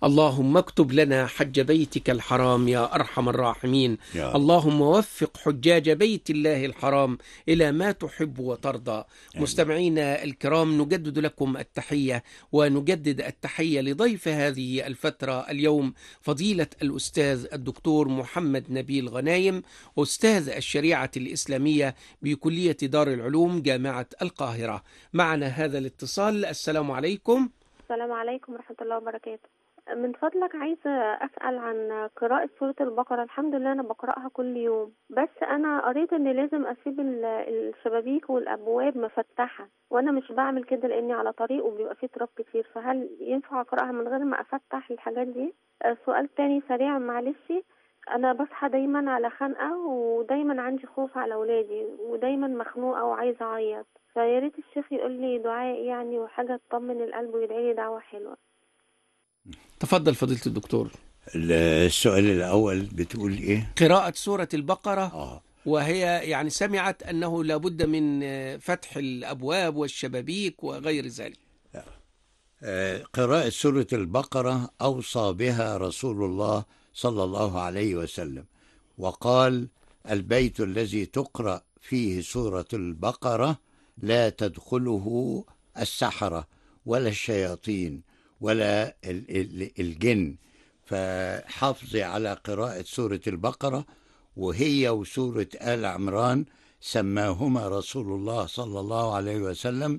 اللهم اكتب لنا حج بيتك الحرام يا أرحم الراحمين يا رب. اللهم وفق حجاج بيت الله الحرام إلى ما تحب وترضى مستمعينا الكرام نجدد لكم التحية ونجدد التحية لضيف هذه الفترة اليوم فضيلة الأستاذ الدكتور محمد نبيل غنايم أستاذ الشريعة الإسلامية بكلية دار العلوم جامعة القاهرة معنا هذا الاتصال السلام عليكم السلام عليكم ورحمة الله وبركاته من فضلك عايزة أسأل عن قراءة سورة البقرة الحمد لله أنا بقرأها كل يوم بس أنا قريت إن لازم أسيب ال- الشبابيك والأبواب مفتحة وأنا مش بعمل كده لأني على طريق وبيبقى فيه تراب كتير فهل ينفع أقرأها من غير ما أفتح الحاجات دي؟ آه، سؤال تاني سريع معلش أنا بصحى دايما على خنقة ودايما عندي خوف على أولادي ودايما مخنوقة وعايزة أعيط فيا ريت الشيخ يقول لي دعاء يعني وحاجة تطمن القلب ويدعي لي دعوة حلوة تفضل فضيلة الدكتور السؤال الأول بتقول إيه؟ قراءة سورة البقرة آه وهي يعني سمعت أنه لابد من آه، فتح الأبواب والشبابيك وغير ذلك آه، قراءة سورة البقرة أوصى بها رسول الله صلى الله عليه وسلم وقال البيت الذي تقرأ فيه سورة البقرة لا تدخله السحرة ولا الشياطين ولا ال- ال- الجن فحافظي على قراءة سورة البقرة وهي وسورة آل عمران سماهما رسول الله صلى الله عليه وسلم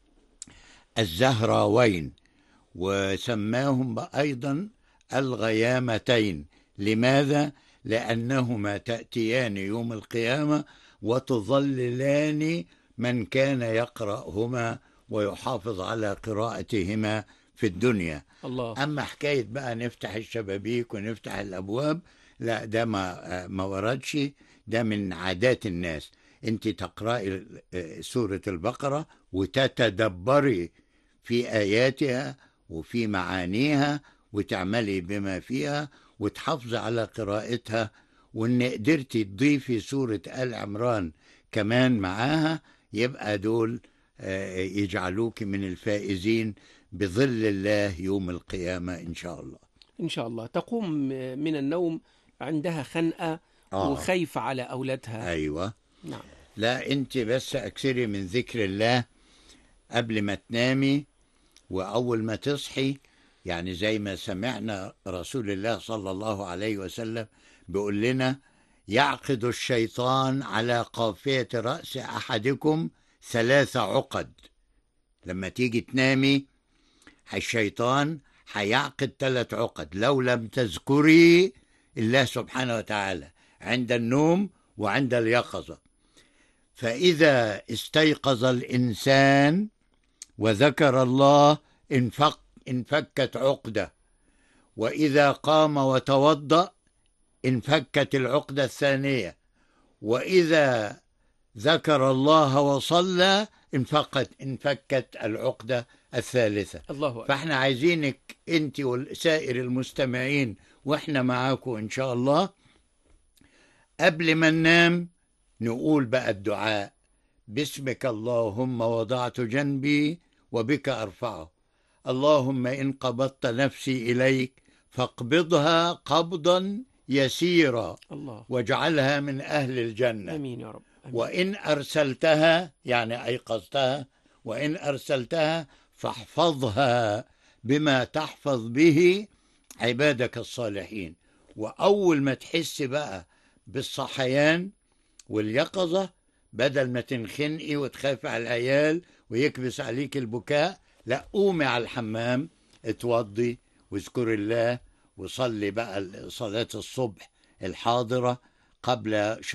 الزهراوين وسماهم أيضا الغيامتين لماذا؟ لأنهما تأتيان يوم القيامة وتظللان من كان يقرأهما ويحافظ على قراءتهما في الدنيا الله أما حكاية بقى نفتح الشبابيك ونفتح الأبواب لا ده ما ما وردش ده من عادات الناس أنت تقرأي آه، سورة البقرة وتتدبري في آياتها وفي معانيها وتعملي بما فيها وتحافظي على قراءتها وإن قدرتي تضيفي سورة آل عمران كمان معاها يبقى دول آه، يجعلوك من الفائزين بظل الله يوم القيامة إن شاء الله إن شاء الله تقوم من النوم عندها خنقة آه. وخايفة على أولادها أيوة نعم لا أنت بس أكثري من ذكر الله قبل ما تنامي وأول ما تصحي يعني زي ما سمعنا رسول الله صلى الله عليه وسلم بيقول لنا يعقد الشيطان على قافية رأس أحدكم ثلاث عقد لما تيجي تنامي الشيطان هيعقد ثلاث عقد لو لم تذكري الله سبحانه وتعالى عند النوم وعند اليقظة فإذا استيقظ الإنسان وذكر الله انفك انفكت عقدة وإذا قام وتوضأ انفكت العقدة الثانية وإذا ذكر الله وصلى انفكت انفكت العقدة الثالثة الله أكبر فاحنا عايزينك انت وسائر المستمعين واحنا معاكم ان شاء الله قبل ما ننام نقول بقى الدعاء باسمك اللهم وضعت جنبي وبك ارفعه اللهم ان قبضت نفسي اليك فاقبضها قبضا يسيرا الله واجعلها من اهل الجنه آمين يا رب آمين. وإن أرسلتها يعني أيقظتها وإن أرسلتها فاحفظها بما تحفظ به عبادك الصالحين وأول ما تحس بقى بالصحيان واليقظة بدل ما تنخنقي وتخافي على العيال ويكبس عليك البكاء لا قومي على الحمام اتوضي واذكري الله وصلي بقى صلاة الصبح الحاضرة قبل